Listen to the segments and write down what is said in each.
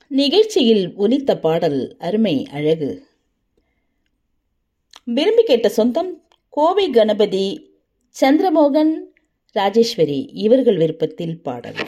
நிகழ்ச்சியில் ஒலித்த பாடல் அருமை அழகு விரும்பி கேட்ட சொந்தம் கோவை கணபதி சந்திரமோகன் ராஜேஸ்வரி இவர்கள் விருப்பத்தில் பாடல்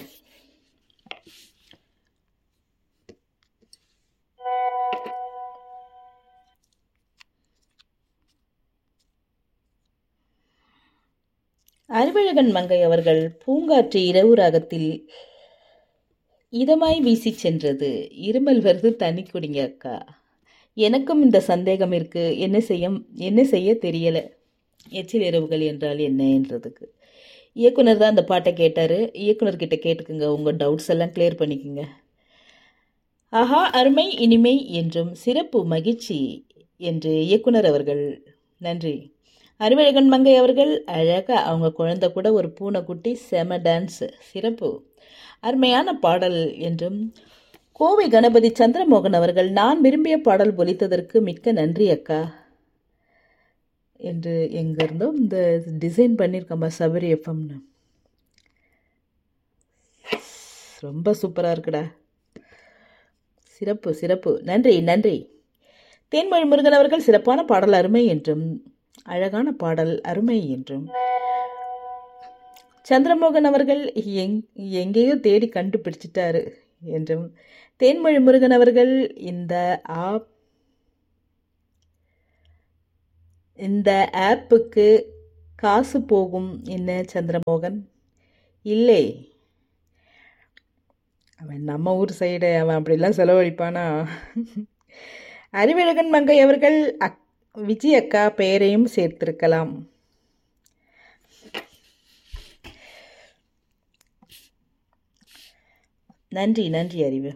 அறிவழகன் மங்கை அவர்கள் பூங்காற்று இரவு ராகத்தில் இதமாய் வீசிச் சென்றது இருமல் வருது தண்ணி குடிங்க அக்கா எனக்கும் இந்த சந்தேகம் இருக்கு என்ன செய்ய என்ன செய்ய தெரியல எச்சில் இரவுகள் என்றால் என்ன என்றதுக்கு இயக்குனர் தான் அந்த பாட்டை கேட்டார் இயக்குனர்கிட்ட கேட்டுக்குங்க உங்கள் டவுட்ஸ் எல்லாம் கிளியர் பண்ணிக்கோங்க ஆஹா அருமை இனிமை என்றும் சிறப்பு மகிழ்ச்சி என்று இயக்குனர் அவர்கள் நன்றி அறிவழகன் மங்கை அவர்கள் அழகாக அவங்க குழந்தை கூட ஒரு பூனைக்குட்டி செம டான்ஸ் சிறப்பு அருமையான பாடல் என்றும் கோவை கணபதி சந்திரமோகன் அவர்கள் நான் விரும்பிய பாடல் ஒலித்ததற்கு மிக்க நன்றி அக்கா என்று எங்கேருந்தோ இந்த டிசைன் பண்ணியிருக்கோம்பா சபரி எஃப்எம்னு ரொம்ப சூப்பராக இருக்குடா சிறப்பு சிறப்பு நன்றி நன்றி தேன்மொழி முருகன் அவர்கள் சிறப்பான பாடல் அருமை என்றும் அழகான பாடல் அருமை என்றும் சந்திரமோகன் அவர்கள் எங் எங்கேயோ தேடி கண்டுபிடிச்சிட்டாரு என்றும் தேன்மொழி முருகன் அவர்கள் இந்த ஆப் இந்த ஆப்புக்கு காசு போகும் என்ன சந்திரமோகன் இல்லை அவன் நம்ம ஊர் சைடு அவன் அப்படிலாம் செலவழிப்பானா அறிவழகன் மங்கை அவர்கள் அக் விஜய் அக்கா பெயரையும் சேர்த்திருக்கலாம் நன்றி நன்றி அறிவு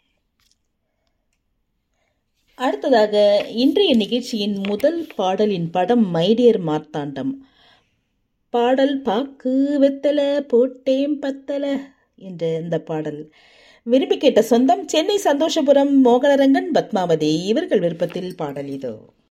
அடுத்ததாக இன்றைய நிகழ்ச்சியின் முதல் பாடலின் படம் மைடியர் மார்த்தாண்டம் பாடல் பாக்கு வெத்தல போட்டேம் பத்தல என்ற இந்த பாடல் விரும்பி கேட்ட சொந்தம் சென்னை சந்தோஷபுரம் மோகனரங்கன் பத்மாவதி இவர்கள் விருப்பத்தில் பாடல் இதோ